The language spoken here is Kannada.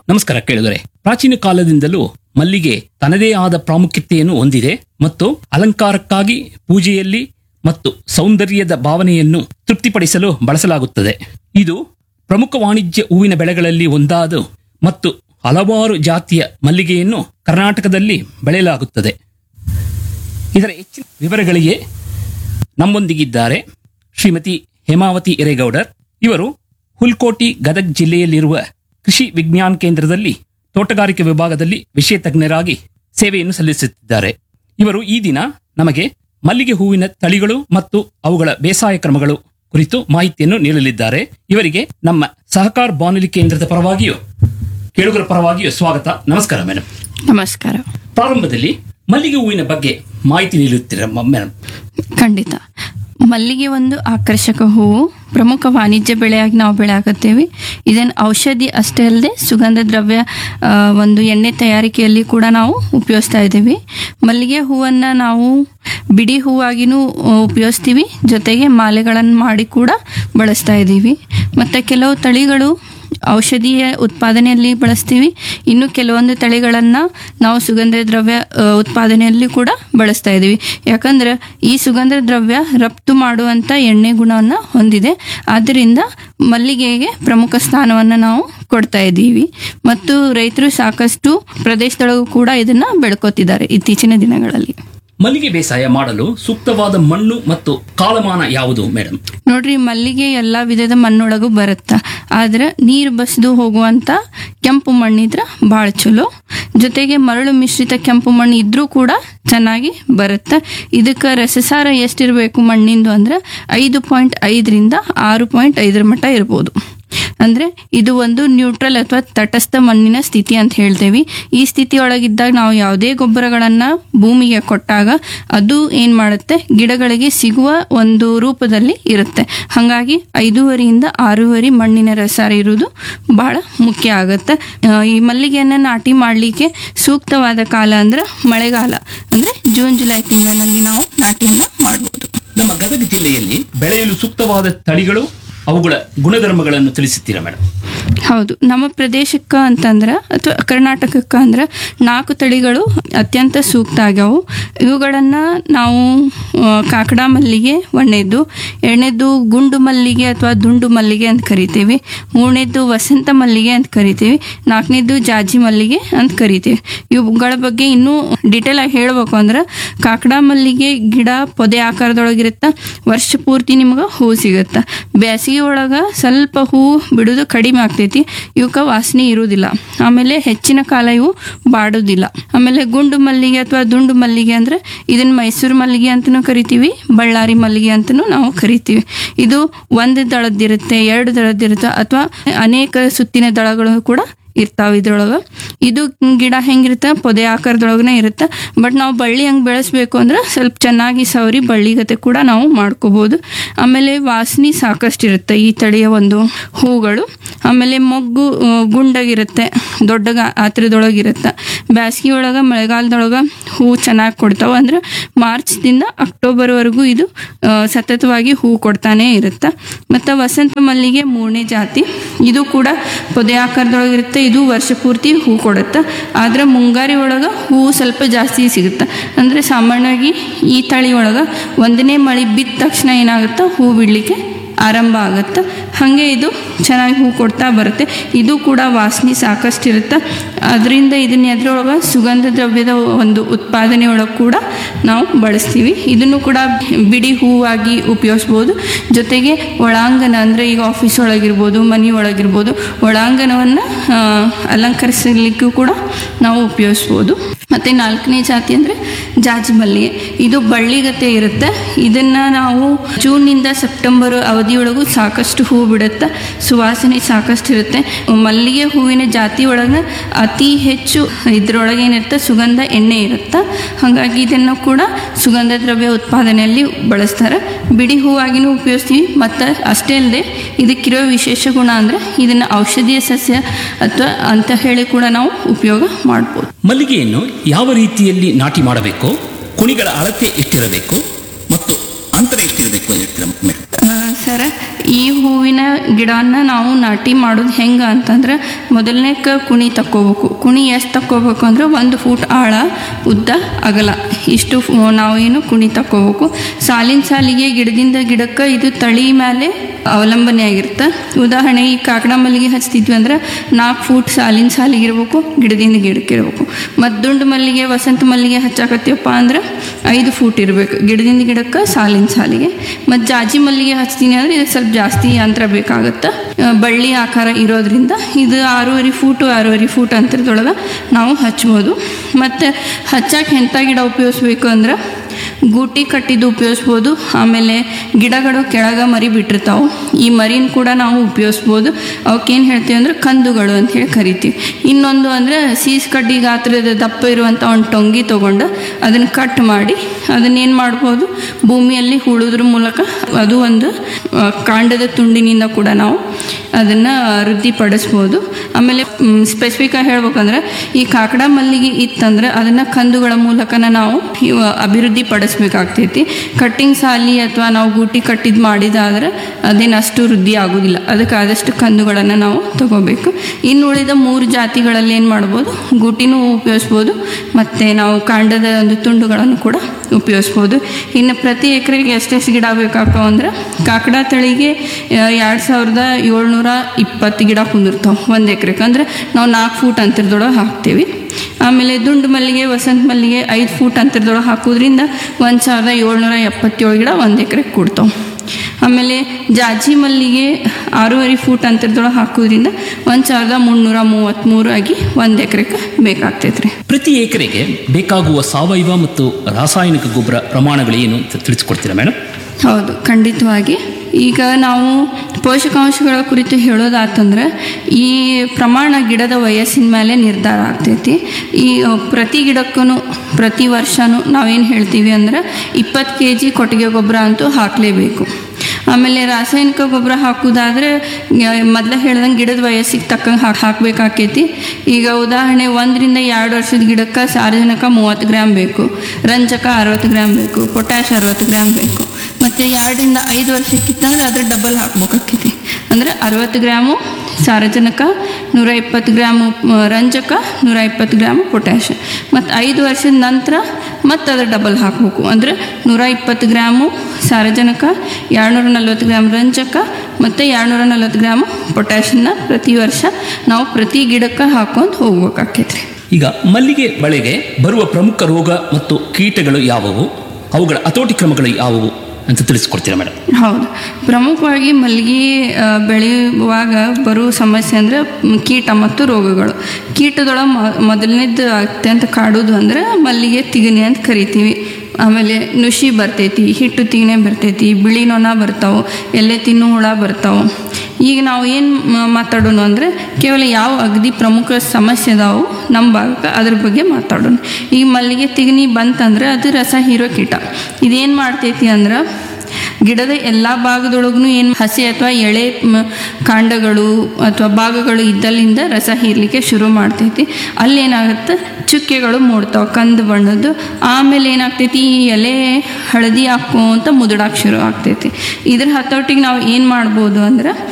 ನಮಸ್ಕಾರ ಕೇಳಿದರೆ ಪ್ರಾಚೀನ ಕಾಲದಿಂದಲೂ ಮಲ್ಲಿಗೆ ತನ್ನದೇ ಆದ ಪ್ರಾಮುಖ್ಯತೆಯನ್ನು ಹೊಂದಿದೆ ಮತ್ತು ಅಲಂಕಾರಕ್ಕಾಗಿ ಪೂಜೆಯಲ್ಲಿ ಮತ್ತು ಸೌಂದರ್ಯದ ಭಾವನೆಯನ್ನು ತೃಪ್ತಿಪಡಿಸಲು ಬಳಸಲಾಗುತ್ತದೆ ಇದು ಪ್ರಮುಖ ವಾಣಿಜ್ಯ ಹೂವಿನ ಬೆಳೆಗಳಲ್ಲಿ ಒಂದಾದ ಮತ್ತು ಹಲವಾರು ಜಾತಿಯ ಮಲ್ಲಿಗೆಯನ್ನು ಕರ್ನಾಟಕದಲ್ಲಿ ಬೆಳೆಯಲಾಗುತ್ತದೆ ಇದರ ಹೆಚ್ಚಿನ ವಿವರಗಳಿಗೆ ನಮ್ಮೊಂದಿಗಿದ್ದಾರೆ ಶ್ರೀಮತಿ ಹೇಮಾವತಿ ಎರೇಗೌಡರ್ ಇವರು ಹುಲ್ಕೋಟಿ ಗದಗ್ ಜಿಲ್ಲೆಯಲ್ಲಿರುವ ಕೃಷಿ ವಿಜ್ಞಾನ ಕೇಂದ್ರದಲ್ಲಿ ತೋಟಗಾರಿಕೆ ವಿಭಾಗದಲ್ಲಿ ವಿಷಯ ತಜ್ಞರಾಗಿ ಸೇವೆಯನ್ನು ಸಲ್ಲಿಸುತ್ತಿದ್ದಾರೆ ಇವರು ಈ ದಿನ ನಮಗೆ ಮಲ್ಲಿಗೆ ಹೂವಿನ ತಳಿಗಳು ಮತ್ತು ಅವುಗಳ ಬೇಸಾಯ ಕ್ರಮಗಳು ಕುರಿತು ಮಾಹಿತಿಯನ್ನು ನೀಡಲಿದ್ದಾರೆ ಇವರಿಗೆ ನಮ್ಮ ಸಹಕಾರ ಬಾನುಲಿ ಕೇಂದ್ರದ ಪರವಾಗಿಯೂ ಕೇಳುಗರ ಪರವಾಗಿಯೂ ಸ್ವಾಗತ ನಮಸ್ಕಾರ ಮೇಡಮ್ ನಮಸ್ಕಾರ ಪ್ರಾರಂಭದಲ್ಲಿ ಮಲ್ಲಿಗೆ ಹೂವಿನ ಬಗ್ಗೆ ಮಾಹಿತಿ ನೀಡುತ್ತೀರಾ ಮೇಡಮ್ ಖಂಡಿತ ಮಲ್ಲಿಗೆ ಒಂದು ಆಕರ್ಷಕ ಹೂವು ಪ್ರಮುಖ ವಾಣಿಜ್ಯ ಬೆಳೆಯಾಗಿ ನಾವು ಬೆಳೆಯಾಕತ್ತೇವೆ ಇದನ್ನು ಔಷಧಿ ಅಷ್ಟೇ ಅಲ್ಲದೆ ಸುಗಂಧ ದ್ರವ್ಯ ಆ, ಒಂದು ಎಣ್ಣೆ ತಯಾರಿಕೆಯಲ್ಲಿ ಕೂಡ ನಾವು ಉಪಯೋಗಿಸ್ತಾ ಇದ್ದೀವಿ ಮಲ್ಲಿಗೆ ಹೂವನ್ನು ನಾವು ಬಿಡಿ ಹೂವಾಗಿನೂ ಆ, ಉಪಯೋಗಿಸ್ತೀವಿ ಜೊತೆಗೆ ಮಾಲೆಗಳನ್ನು ಮಾಡಿ ಕೂಡ ಬಳಸ್ತಾ ಇದ್ದೀವಿ ಮತ್ತು ಕೆಲವು ತಳಿಗಳು ಔಷಧೀಯ ಉತ್ಪಾದನೆಯಲ್ಲಿ ಬಳಸ್ತೀವಿ ಇನ್ನು ಕೆಲವೊಂದು ತಳಿಗಳನ್ನು ನಾವು ಸುಗಂಧ ದ್ರವ್ಯ ಆ, ಉತ್ಪಾದನೆಯಲ್ಲಿ ಕೂಡ ಬಳಸ್ತಾ ಇದ್ದೀವಿ ಯಾಕಂದ್ರೆ ಈ ಸುಗಂಧ ದ್ರವ್ಯ ರಫ್ತು ಮಾಡುವಂಥ ಎಣ್ಣೆ ಗುಣವನ್ನು ಹೊಂದಿದೆ ಆದ್ದರಿಂದ ಮಲ್ಲಿಗೆಗೆ ಪ್ರಮುಖ ಸ್ಥಾನವನ್ನು ನಾವು ಕೊಡ್ತಾ ಇದ್ದೀವಿ ಮತ್ತು ರೈತರು ಸಾಕಷ್ಟು ಪ್ರದೇಶದೊಳಗೂ ಕೂಡ ಇದನ್ನ ಬೆಳ್ಕೋತಿದ್ದಾರೆ ಇತ್ತೀಚಿನ ದಿನಗಳಲ್ಲಿ ಮಲ್ಲಿಗೆ ಬೇಸಾಯ ಮಾಡಲು ಸೂಕ್ತವಾದ ಮಣ್ಣು ಮತ್ತು ಕಾಲಮಾನ ಯಾವುದು ಮೇಡಮ್ ನೋಡ್ರಿ ಮಲ್ಲಿಗೆ ಎಲ್ಲ ವಿಧದ ಮಣ್ಣೊಳಗೂ ಬರುತ್ತ ಆದ್ರೆ ನೀರು ಬಸಿದು ಹೋಗುವಂತ ಕೆಂಪು ಮಣ್ಣಿದ್ರ ಭಾಳ ಚಲೋ ಜೊತೆಗೆ ಮರಳು ಮಿಶ್ರಿತ ಕೆಂಪು ಮಣ್ಣು ಇದ್ರೂ ಕೂಡ ಚೆನ್ನಾಗಿ ಬರುತ್ತೆ ಇದಕ್ಕೆ ರಸಸಾರ ಎಷ್ಟಿರಬೇಕು ಮಣ್ಣಿಂದು ಅಂದ್ರೆ ಐದು ಪಾಯಿಂಟ್ ಐದರಿಂದ ಆರು ಪಾಯಿಂಟ್ ಐದರ ಮಟ್ಟ ಇರ್ಬೋದು ಅಂದ್ರೆ ಇದು ಒಂದು ನ್ಯೂಟ್ರಲ್ ಅಥವಾ ತಟಸ್ಥ ಮಣ್ಣಿನ ಸ್ಥಿತಿ ಅಂತ ಹೇಳ್ತೇವೆ ಈ ಸ್ಥಿತಿ ಒಳಗಿದ್ದಾಗ ನಾವು ಯಾವುದೇ ಗೊಬ್ಬರಗಳನ್ನ ಭೂಮಿಗೆ ಕೊಟ್ಟಾಗ ಅದು ಏನ್ ಮಾಡುತ್ತೆ ಗಿಡಗಳಿಗೆ ಸಿಗುವ ಒಂದು ರೂಪದಲ್ಲಿ ಇರುತ್ತೆ ಹಾಗಾಗಿ ಐದೂವರಿಯಿಂದ ಆರೂವರೆ ಮಣ್ಣಿನ ರಸಾರ ಇರುವುದು ಬಹಳ ಮುಖ್ಯ ಆಗುತ್ತೆ ಆ, ಈ ಮಲ್ಲಿಗೆಯನ್ನ ನಾಟಿ ಮಾಡಲಿಕ್ಕೆ ಸೂಕ್ತವಾದ ಕಾಲ ಅಂದ್ರೆ ಮಳೆಗಾಲ ಅಂದ್ರೆ ಜೂನ್ ಜುಲೈ ತಿಂಗಳಿನಲ್ಲಿ ನಾವು ನಾಟಿಯನ್ನ ಮಾಡಬಹುದು ನಮ್ಮ ಗದಗ ಜಿಲ್ಲೆಯಲ್ಲಿ ಬೆಳೆಯಲು ಸೂಕ್ತವಾದ ತಳಿಗಳು ಅವುಗಳ ಗುಣಧರ್ಮಗಳನ್ನು ತಿಳಿಸುತ್ತೀರಾ ಮೇಡಮ್ ಹೌದು ನಮ್ಮ ಪ್ರದೇಶಕ್ಕೆ ಅಂತಂದ್ರೆ ಅಥವಾ ಕರ್ನಾಟಕಕ್ಕೆ ಅಂದ್ರೆ ನಾಲ್ಕು ತಳಿಗಳು ಅತ್ಯಂತ ಸೂಕ್ತ ಆಗ್ಯಾವು ಇವುಗಳನ್ನು ನಾವು ಆ, ಕಾಕಡ ಮಲ್ಲಿಗೆ ಒಂದನೇದು ಎರಡನೇದು ಗುಂಡು ಮಲ್ಲಿಗೆ ಅಥವಾ ದುಂಡು ಮಲ್ಲಿಗೆ ಅಂತ ಕರಿತೀವಿ ಮೂರನೇದು ವಸಂತ ಮಲ್ಲಿಗೆ ಅಂತ ಕರಿತೀವಿ ನಾಲ್ಕನೇದು ಜಾಜಿ ಮಲ್ಲಿಗೆ ಅಂತ ಕರಿತೀವಿ ಇವುಗಳ ಬಗ್ಗೆ ಇನ್ನೂ ಡಿಟೇಲ್ ಆಗಿ ಹೇಳ್ಬೇಕು ಅಂದ್ರೆ ಕಾಕಡ ಮಲ್ಲಿಗೆ ಗಿಡ ಪೊದೆ ಆಕಾರದೊಳಗಿರುತ್ತೆ ವರ್ಷ ಪೂರ್ತಿ ನಿಮ್ಗೆ ಹೂ ಸಿಗುತ್ತೆ ಬೇಸಿಗೆ ಒಳಗೆ ಸ್ವಲ್ಪ ಹೂ ಬಿಡೋದು ಕಡಿಮೆ ಆಗ್ತೈತಿ ಇವಕ್ಕೆ ವಾಸನೆ ಇರುವುದಿಲ್ಲ ಆಮೇಲೆ ಹೆಚ್ಚಿನ ಕಾಲ ಇವು ಬಾಡೋದಿಲ್ಲ ಆಮೇಲೆ ಗುಂಡು ಮಲ್ಲಿಗೆ ಅಥವಾ ದುಂಡು ಮಲ್ಲಿಗೆ ಅಂದ್ರೆ ಇದನ್ನ ಮೈಸೂರು ಮಲ್ಲಿಗೆ ಅಂತಲೂ ಕರಿತೀವಿ ಬಳ್ಳಾರಿ ಮಲ್ಲಿಗೆ ಅಂತಲೂ ನಾವು ಕರಿತೀವಿ ಇದು ಒಂದು ದಳದ್ದಿರುತ್ತೆ ಎರಡು ದಳದ್ದಿರುತ್ತೆ ಅಥವಾ ಅನೇಕ ಸುತ್ತಿನ ದಳಗಳು ಕೂಡ ಇರ್ತಾವ ಇದ್ರೊಳಗೆ ಇದು ಗಿಡ ಹೆಂಗಿರುತ್ತೆ ಪೊದೆ ಆಕಾರದೊಳಗನೆ ಇರುತ್ತೆ ಬಟ್ ನಾವು ಬಳ್ಳಿ ಹಂಗೆ ಬೆಳೆಸ್ಬೇಕು ಅಂದ್ರೆ ಸ್ವಲ್ಪ ಚೆನ್ನಾಗಿ ಸವರಿ ಬಳ್ಳಿಗತೆ ಕೂಡ ನಾವು ಮಾಡ್ಕೋಬೋದು ಆಮೇಲೆ ವಾಸನೆ ಸಾಕಷ್ಟು ಇರುತ್ತೆ ಈ ತಳಿಯ ಒಂದು ಹೂಗಳು ಆಮೇಲೆ ಮೊಗ್ಗು ಆ, ಗುಂಡಾಗಿರುತ್ತೆ ದೊಡ್ಡ ಗಾತ್ರದೊಳಗಿರುತ್ತೆ ಬ್ಯಾಸ್ಗೆ ಒಳಗೆ ಮಳೆಗಾಲದೊಳಗೆ ಹೂ ಚೆನ್ನಾಗಿ ಕೊಡ್ತಾವೆ ಅಂದ್ರೆ ಮಾರ್ಚ್ದಿಂದ ಅಕ್ಟೋಬರ್ವರೆಗೂ ಇದು ಆ, ಸತತವಾಗಿ ಹೂ ಕೊಡ್ತಾನೆ ಇರುತ್ತೆ ಮತ್ತು ವಸಂತ ಮಲ್ಲಿಗೆ ಮೂರನೇ ಜಾತಿ ಇದು ಕೂಡ ಪೊದೆ ಆಕಾರದೊಳಗಿರುತ್ತೆ ಇದು ವರ್ಷ ಪೂರ್ತಿ ಹೂ ಕೊಡುತ್ತೆ ಆದ್ರೆ ಮುಂಗಾರಿ ಒಳಗೆ ಹೂವು ಸ್ವಲ್ಪ ಜಾಸ್ತಿ ಸಿಗುತ್ತೆ ಅಂದರೆ ಸಾಮಾನ್ಯವಾಗಿ ಈ ತಳಿ ಒಳಗೆ ಒಂದನೇ ಮಳೆ ಬಿದ್ದ ತಕ್ಷಣ ಏನಾಗುತ್ತೆ ಹೂ ಬಿಡಲಿಕ್ಕೆ ಆರಂಭ ಆಗುತ್ತೆ ಹಾಗೆ ಇದು ಚೆನ್ನಾಗಿ ಹೂ ಕೊಡ್ತಾ ಬರುತ್ತೆ ಇದು ಕೂಡ ವಾಸನೆ ಸಾಕಷ್ಟು ಇರುತ್ತೆ ಅದರಿಂದ ಇದನ್ನ ಎದ್ರೊಳಗೆ ಸುಗಂಧ ದ್ರವ್ಯದ ಒಂದು ಉತ್ಪಾದನೆ ಒಳಗೆ ಕೂಡ ನಾವು ಬಳಸ್ತೀವಿ ಇದನ್ನು ಕೂಡ ಬಿಡಿ ಹೂವಾಗಿ ಉಪಯೋಗಿಸ್ಬೋದು ಜೊತೆಗೆ ಒಳಾಂಗಣ ಅಂದರೆ ಈಗ ಆಫೀಸ್ ಒಳಗಿರ್ಬೋದು ಮನೆ ಒಳಗಿರ್ಬೋದು ಒಳಾಂಗಣವನ್ನು ಅಲಂಕರಿಸಲಿಕ್ಕೂ ಕೂಡ ನಾವು ಉಪಯೋಗಿಸ್ಬೋದು ಮತ್ತು ನಾಲ್ಕನೇ ಜಾತಿ ಅಂದರೆ ಜಾಜಿ ಮಲ್ಲಿಗೆ ಇದು ಬಳ್ಳಿಗತೆ ಇರುತ್ತೆ ಇದನ್ನು ನಾವು ಜೂನ್ನಿಂದ ಸೆಪ್ಟೆಂಬರ್ ಅವಧಿಯೊಳಗೂ ಸಾಕಷ್ಟು ಹೂ ಬಿಡುತ್ತೆ ಸುವಾಸನೆ ಸಾಕಷ್ಟು ಇರುತ್ತೆ ಮಲ್ಲಿಗೆ ಹೂವಿನ ಜಾತಿ ಒಳಗೆ ಅತಿ ಹೆಚ್ಚು ಇದ್ರೊಳಗೆ ಏನಿರುತ್ತೆ ಸುಗಂಧ ಎಣ್ಣೆ ಇರುತ್ತೆ ಹಾಗಾಗಿ ಇದನ್ನು ಕೂಡ ಸುಗಂಧ ದ್ರವ್ಯ ಉತ್ಪಾದನೆಯಲ್ಲಿ ಬಳಸ್ತಾರೆ ಬಿಡಿ ಹೂವಾಗಿನೂ ಉಪಯೋಗಿಸ್ತೀವಿ ಮತ್ತು ಅಷ್ಟೇ ಅಲ್ಲದೆ ಇದಕ್ಕಿರೋ ವಿಶೇಷ ಗುಣ ಅಂದರೆ ಇದನ್ನು ಔಷಧೀಯ ಸಸ್ಯ ಅಥವಾ ಅಂತ ಹೇಳಿ ಕೂಡ ನಾವು ಉಪಯೋಗ ಮಾಡ್ಬೋದು ಮಲ್ಲಿಗೆಯನ್ನು ಯಾವ ರೀತಿಯಲ್ಲಿ ನಾಟಿ ಮಾಡಬೇಕು ಕುಣಿಗಳ ಅಳತೆ ಎಷ್ಟಿರಬೇಕು ಮತ್ತು ಅಂತರ ಎಷ್ಟಿರಬೇಕು ಅಂತ ಹೇಳ್ತೀರಾ ಮೇಡಮ್ ಸರ್ ಈ ಹೂವಿನ ಗಿಡನ ನಾವು ನಾಟಿ ಮಾಡೋದು ಹೆಂಗೆ ಅಂತಂದ್ರೆ ಮೊದಲನೇಕ ಕುಣಿ ತಕ್ಕೋಬೇಕು ಕುಣಿ ಎಷ್ಟು ತಕ್ಕೋಬೇಕು ಅಂದ್ರೆ ಒಂದು ಫೂಟ್ ಆಳ ಉದ್ದ ಅಗಲ ಇಷ್ಟು ಫು- ನಾವೇನು ಕುಣಿ ತಕ್ಕೋಬೇಕು ಸಾಲಿನ ಸಾಲಿಗೆ ಗಿಡದಿಂದ ಗಿಡಕ್ಕೆ ಇದು ತಳಿ ಮೇಲೆ ಅವಲಂಬನೆ ಆಗಿರುತ್ತೆ ಉದಾಹರಣೆ ಈ ಕಾಕಡ ಮಲ್ಲಿಗೆ ಹಚ್ತಿದ್ವಿ ಅಂದ್ರೆ ನಾಲ್ಕು ಫೂಟ್ ಸಾಲಿನ ಸಾಲಿಗೆ ಇರಬೇಕು ಗಿಡದಿಂದ ಗಿಡಕ್ಕೆ ಇರಬೇಕು ಮತ್ತು ದುಂಡು ಮಲ್ಲಿಗೆ ವಸಂತ ಮಲ್ಲಿಗೆ ಹಚ್ಚಾಕತ್ತೀವಪ್ಪ ಅಂದ್ರೆ ಐದು ಫೂಟ್ ಇರಬೇಕು ಗಿಡದಿಂದ ಗಿಡಕ್ಕೆ ಸಾಲಿನ ಸಾಲಿಗೆ ಮತ್ತು ಜಾಜಿ ಮಲ್ಲಿಗೆ ಹಚ್ತೀನಿ ಅಂದ್ರೆ ಇದಕ್ಕೆ ಸ್ವಲ್ಪ ಜಾಸ್ತಿ ಅಂತರ ಬೇಕಾಗುತ್ತೆ ಆ, ಬಳ್ಳಿ ಆಕಾರ ಇರೋದ್ರಿಂದ ಇದು ಆರೂವರೆ ಫೂಟು ಆರೂವರೆ ಫೂಟ್ ಅಂತರದೊಳಗೆ ನಾವು ಹಚ್ಬೋದು ಮತ್ತು ಹಚ್ಚಕ್ಕೆ ಎಂಥ ಗಿಡ ಉಪಯೋಗಿಸ್ಬೇಕು ಅಂದ್ರೆ ಗೂಟಿ ಕಟ್ಟಿದ್ದು ಉಪಯೋಗಿಸ್ಬೋದು ಆಮೇಲೆ ಗಿಡಗಳು ಕೆಳಗೆ ಮರಿ ಬಿಟ್ಟಿರ್ತಾವೆ ಈ ಮರಿನ ಕೂಡ ನಾವು ಉಪಯೋಗಿಸ್ಬೋದು ಅವಕ್ಕೇನು ಹೇಳ್ತೀವಿ ಅಂದ್ರೆ ಕಂದುಗಳು ಅಂತ ಹೇಳಿ ಕರಿತೀವಿ ಇನ್ನೊಂದು ಅಂದರೆ ಸೀಸ್ ಕಡ್ಡಿ ಗಾತ್ರದ ದಪ್ಪ ಇರುವಂಥ ಒಂದು ಟೊಂಗಿ ತೊಗೊಂಡು ಅದನ್ನು ಕಟ್ ಮಾಡಿ ಅದನ್ನೇನು ಮಾಡ್ಬೋದು ಭೂಮಿಯಲ್ಲಿ ಹೂಳೋದ್ರ ಮೂಲಕ ಅದು ಒಂದು ಆ, ಕಾಂಡದ ತುಂಡಿನಿಂದ ಕೂಡ ನಾವು ಅದನ್ನು ವೃದ್ಧಿಪಡಿಸ್ಬೋದು ಆಮೇಲೆ ಸ್ಪೆಸಿಫಿಕ್ ಆಗಿ ಹೇಳ್ಬೇಕಂದ್ರೆ ಈ ಕಾಕಡ ಮಲ್ಲಿಗೆ ಇತ್ತಂದ್ರೆ ಅದನ್ನು ಕಂದುಗಳ ಮೂಲಕನ ನಾವು ಇವ ಅಭಿವೃದ್ಧಿ ಪಡಿಸ್ಬೇಕಾಗ್ತೈತಿ ಕಟ್ಟಿಂಗ್ ಸಾಲಿ ಅಥವಾ ನಾವು ಗೂಟಿ ಕಟ್ಟಿದ್ದು ಮಾಡಿದಾದ್ರೆ ಅದೇನು ಅಷ್ಟು ವೃದ್ಧಿ ಆಗೋದಿಲ್ಲ ಅದಕ್ಕೆ ಆದಷ್ಟು ಕಂದುಗಳನ್ನು ನಾವು ತಗೋಬೇಕು ಇನ್ನು ಉಳಿದ ಮೂರು ಜಾತಿಗಳಲ್ಲಿ ಏನು ಮಾಡ್ಬೋದು ಗೂಟಿನೂ ಉಪಯೋಗಿಸ್ಬೋದು ಮತ್ತು ನಾವು ಕಾಂಡದ ಒಂದು ತುಂಡುಗಳನ್ನು ಕೂಡ ಉಪಯೋಗಿಸ್ಬೋದು ಇನ್ನು ಪ್ರತಿ ಎಕರೆಗೆ ಎಷ್ಟೆಷ್ಟು ಗಿಡ ಬೇಕಾಗ್ತಾವ ಅಂದ್ರೆ ಕಾಕಡ ತಳಿಗೆ ಎರಡು ಸಾವಿರದ ಏಳ್ನೂರ ಇಪ್ಪತ್ತು ಗಿಡ ಕುಂದಿರ್ತಾವೆ ಒಂದು ಎಕರೆಗೆ ಅಂದ್ರೆ ನಾವು ನಾಲ್ಕು ಫೂಟ್ ಅಂತರದೊಳಗೆ ಹಾಕ್ತೀವಿ ಆಮೇಲೆ ದುಂಡು ಮಲ್ಲಿಗೆ ವಸಂತ ಮಲ್ಲಿಗೆ ಐದು ಫೂಟ್ ಅಂತರದೊಳಗೆ ಹಾಕೋದ್ರಿಂದ ಒಂದು ಸಾವಿರದ ಏಳ್ನೂರ ಎಪ್ಪತ್ತೇಳು ಗಿಡ ಒಂದು ಎಕರೆಗೆ ಕೊಡ್ತಾವೆ ಆಮೇಲೆ ಜಾಜಿ ಮಲ್ಲಿಗೆ ಆರೂವರೆ ಫೂಟ್ ಅಂತರದೊಳಗೆ ಹಾಕೋದ್ರಿಂದ ಒಂದು ಸಾವಿರದ ಮುನ್ನೂರ ಮೂವತ್ತ್ಮೂರು ಆಗಿ ಒಂದು ಎಕರೆಗೆ ಬೇಕಾಗ್ತೈತೆ ರೀ ಪ್ರತಿ ಎಕರೆಗೆ ಬೇಕಾಗುವ ಸಾವಯವ ಮತ್ತು ರಾಸಾಯನಿಕ ಗೊಬ್ಬರ ಪ್ರಮಾಣಗಳೇನು ಅಂತ ತಿಳಿಸ್ಕೊಡ್ತೀರಾ ಮೇಡಮ್ ಹೌದು ಖಂಡಿತವಾಗಿ ಈಗ ನಾವು ಪೋಷಕಾಂಶಗಳ ಕುರಿತು ಹೇಳೋದಾತಂದ್ರೆ ಈ ಪ್ರಮಾಣ ಗಿಡದ ವಯಸ್ಸಿನ ಮೇಲೆ ನಿರ್ಧಾರ ಆಗ್ತೈತಿ ಈ ಪ್ರತಿ ಗಿಡಕ್ಕೂ ಪ್ರತಿ ವರ್ಷವೂ ನಾವೇನು ಹೇಳ್ತೀವಿ ಅಂದ್ರೆ ಇಪ್ಪತ್ತು ಕೆ ಜಿ ಕೊಟ್ಟಿಗೆ ಗೊಬ್ಬರ ಅಂತೂ ಹಾಕಲೇಬೇಕು ಆಮೇಲೆ ರಾಸಾಯನಿಕ ಗೊಬ್ಬರ ಹಾಕೋದಾದ್ರೆ ಮೊದಲೇ ಹೇಳ್ದಂಗೆ ಗಿಡದ ವಯಸ್ಸಿಗೆ ತಕ್ಕಂಗೆ ಹಾಕಿ ಹಾಕಬೇಕಾಕೈತಿ ಈಗ ಉದಾಹರಣೆ ಒಂದರಿಂದ ಎರಡು ವರ್ಷದ ಗಿಡಕ್ಕೆ ಸಾರಜನಕ ಮೂವತ್ತು ಗ್ರಾಮ್ ಬೇಕು ರಂಜಕ ಅರವತ್ತು ಗ್ರಾಮ್ ಬೇಕು ಪೊಟ್ಯಾಶ್ ಅರವತ್ತು ಗ್ರಾಮ್ ಬೇಕು ಮತ್ತು ಎರಡರಿಂದ ಐದು ವರ್ಷಕ್ಕಿತ್ತಂದ್ರೆ ಅದ್ರ ಡಬಲ್ ಹಾಕ್ಬೇಕಾಕೈತಿ ಅಂದರೆ ಅರವತ್ತು ಗ್ರಾಮು ಸಾರಜನಕ ನೂರ ಇಪ್ಪತ್ತು ಗ್ರಾಮು ಮ, ರಂಜಕ ನೂರ ಇಪ್ಪತ್ತು ಗ್ರಾಮು ಪೊಟ್ಯಾಶ್ ಮತ್ತು ಐದು ವರ್ಷದ ನಂತರ ಮತ್ತು ಅದ್ರ ಡಬಲ್ ಹಾಕಬೇಕು ಅಂದರೆ ನೂರ ಇಪ್ಪತ್ತು ಗ್ರಾಮು ಸಾರಜನಕ ಎರಡುನೂರ ನಲ್ವತ್ತು ಗ್ರಾಮ್ ರಂಜಕ ಮತ್ತು ಎರಡುನೂರ ನಲ್ವತ್ತು ಗ್ರಾಮು ಪೊಟ್ಯಾಶನ್ನ ಪ್ರತಿ ವರ್ಷ ನಾವು ಪ್ರತಿ ಗಿಡಕ್ಕೆ ಹಾಕೊಂಡು ಹೋಗ್ಬೇಕಾಕೈತ್ರಿ ಈಗ ಮಲ್ಲಿಗೆ ಬಳೆಗೆ ಬರುವ ಪ್ರಮುಖ ರೋಗ ಮತ್ತು ಕೀಟಗಳು ಯಾವುವು ಅವುಗಳ ಹತೋಟಿ ಕ್ರಮಗಳು ಯಾವುವು ಅಂತ ತಿಳಿಸ್ಕೊಡ್ತೀರಾ ಮೇಡಮ್ ಹೌದು ಪ್ರಮುಖವಾಗಿ ಮಲ್ಲಿಗೆ ಆ, ಬೆಳೆಯುವಾಗ ಬರುವ ಸಮಸ್ಯೆ ಅಂದರೆ ಕೀಟ ಮತ್ತು ರೋಗಗಳು ಕೀಟದೊಳಗೆ ಮೊದಲನೇದು ಅತ್ಯಂತ ಕಾಡೋದು ಅಂದರೆ ಮಲ್ಲಿಗೆ ತಿಗಣಿ ಅಂತ ಕರಿತೀವಿ ಆಮೇಲೆ ನುಷಿ ಬರ್ತೈತಿ ಹಿಟ್ಟು ತಿಗಣೆ ಬರ್ತೈತಿ ಬಿಳಿ ನೊಣ ಬರ್ತಾವೆ ಎಲೆ ತಿನ್ನು ಹುಳ ಬರ್ತಾವೆ ಈಗ ನಾವು ಏನು ಮಾತಾಡೋಣ ಅಂದರೆ ಕೇವಲ ಯಾವ ಅಗದಿ ಪ್ರಮುಖ ಸಮಸ್ಯೆ ಅದಾವು ನಮ್ಮ ಭಾಗಕ್ಕೆ ಅದ್ರ ಬಗ್ಗೆ ಮಾತಾಡೋಣ ಈಗ ಮಲ್ಲಿಗೆ ತಿಗಣಿ ಬಂತಂದ್ರೆ ಅದು ರಸ ಹೀರೋ ಕೀಟ ಇದೇನು ಮಾಡ್ತೈತಿ ಅಂದ್ರೆ ಗಿಡದ ಎಲ್ಲ ಭಾಗದೊಳಗೂ ಏನು ಹಸಿ ಅಥವಾ ಎಳೆ ಮ, ಕಾಂಡಗಳು ಅಥವಾ ಭಾಗಗಳು ಇದ್ದಲ್ಲಿಂದ ರಸ ಹೀರ್ಲಿಕ್ಕೆ ಶುರು ಮಾಡ್ತೈತಿ ಅಲ್ಲಿ ಏನಾಗುತ್ತೆ ಚುಕ್ಕೆಗಳು ಮೂಡ್ತಾವೆ ಕಂದು ಬಣ್ಣದ್ದು ಆಮೇಲೆ ಏನಾಗ್ತೈತಿ ಈ ಎಲೆ ಹಳದಿ ಹಾಕೋಂತ ಮುದುಡಾಕ್ ಶುರು ಆಗ್ತೈತಿ ಇದ್ರ ಹತೋಟಿಗೆ ನಾವು ಏನು ಮಾಡ್ಬೋದು ಅಂದ್ರೆ